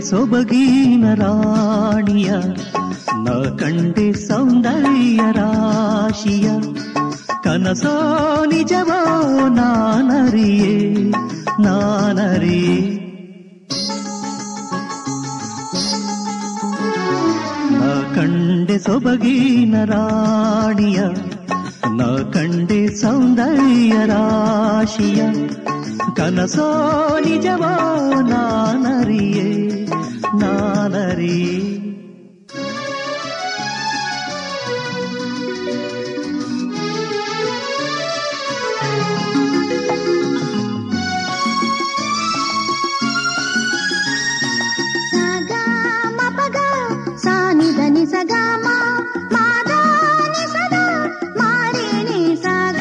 ಸೊಬಗಿನ ರಾಣಿಯ ನ ಕಂಡೆ ಸೌಂದರ್ಯ ರಾಶಿಯ ಕನಸೋ ನಿಜವೋ ನಾನರಿಯೇ ನಾನರಿಯೇ ನ ಕಂಡೆ ಸೊಬಗಿನ ರಾಣಿಯ ನ ಕಂಡೆ ಸೌಂದರ್ಯ ರಾಶಿಯ ಕನಸೋ ನಿಜವೋ ನಾನರಿಯೇ ನಾನರಿಯೇ ಸಗ ಮಪಗ ಸಾನಿದ ನಿಸಗ ಮಾ ಮಾದ ನಿಸದ ಮಾರಿ ನಿಸಗ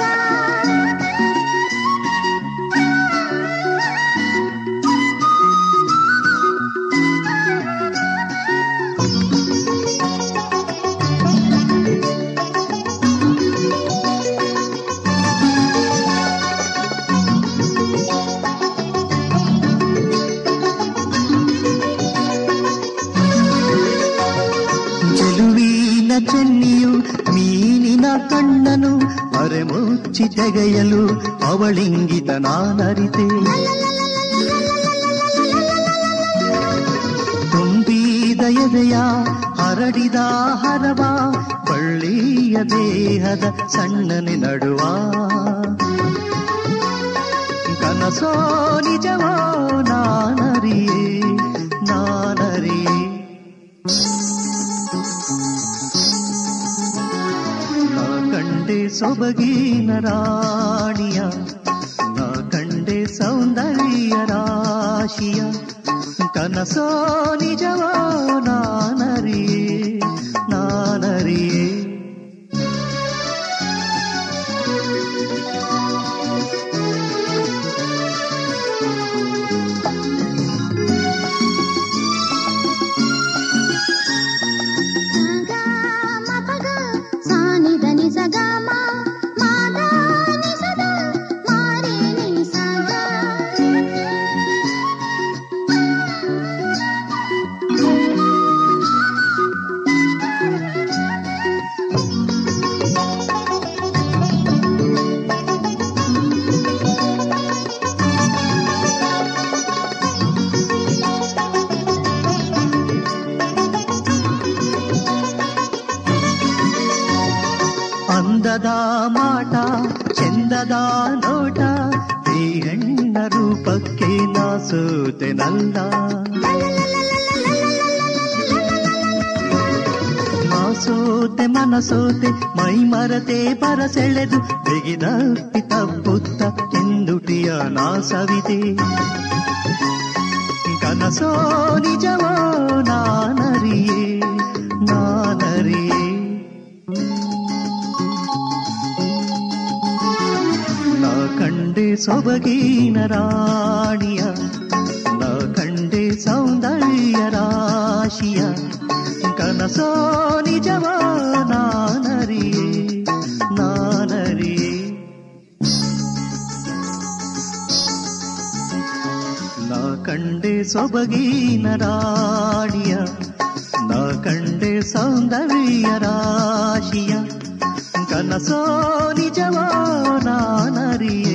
ಚೆಲುವಿನ ಚೆನ್ನಿಯು ಮೀನಿನ ಕಣ್ಣನು ಅರೆಮುಚ್ಚಿ ತೆಗೆಯಲು ಅವಳಿಂಗಿತ ನಾನರಿತೆ ತುಂಬಿದ ಎದೆಯ ಹರಡಿದ ಹರವ ಬಳ್ಳಿಯ ದೇಹದ ಸಣ್ಣನೆ ನಡುವ ಕನಸೋ ನಿಜವೋ ನಾನರಿಯೇ ನಾನರಿಯೇ ನಾ ಕಂಡೆ ಸೊಬಗಿನ ರಾಣಿಯ ನಾ ಕಂಡೆ ಸೌಂದರ್ಯ ರಾಶಿಯ ಕನಸೋ ನಿಜವೋ ನಾನರಿಯೇ ನಾನರಿಯೇ ಸಗ ಮಪಗ ಸಾನಿದ ನಿಸಗ ಮಾ ಮಾದ ನಿಸದ ಮಾರಿ ನಿಸಗ ಅಂದದ ಮಾಟ ಚಂದದ ನೋಟ ಈ ಹೆಣ್ಣ ರೂಪಕ್ಕೆ ನಾ ಸೋತೆನಲ್ಲ ನಾ ಸೋತೆ ಮನಸೋತೆ ಮೈ ಮರತೆ ಪರಸೆಳೆದು ಬಿಗಿದಪ್ಪಿ ತಪ್ಪುತ್ತ ಎಂದುಟಿಯ ನಾ ಸವಿತೆ ಕನಸೋ ನಿಜವೋ ನಾನರಿಯೇ ನಾನರಿಯೇ ನಾ ಕಂಡೆ ಸೊಬಗಿನ ರಾಣಿಯ ನಾ ಕಂಡೆ ಸೌಂದರ್ಯ ರಾಶಿಯ ಕನಸೋ ನಿಜವೋ ನಾನರಿಯೇ ನಾನರಿಯೇ ನಾ ಕಂಡೆ ಸೊಬಗಿನ ರಾಣಿಯ ನಾ ಕಂಡೆ ಸೌಂದರ್ಯ ರಾಶಿಯ ಕನಸೋ ನಿಜವೋ ನಾನರಿಯೇ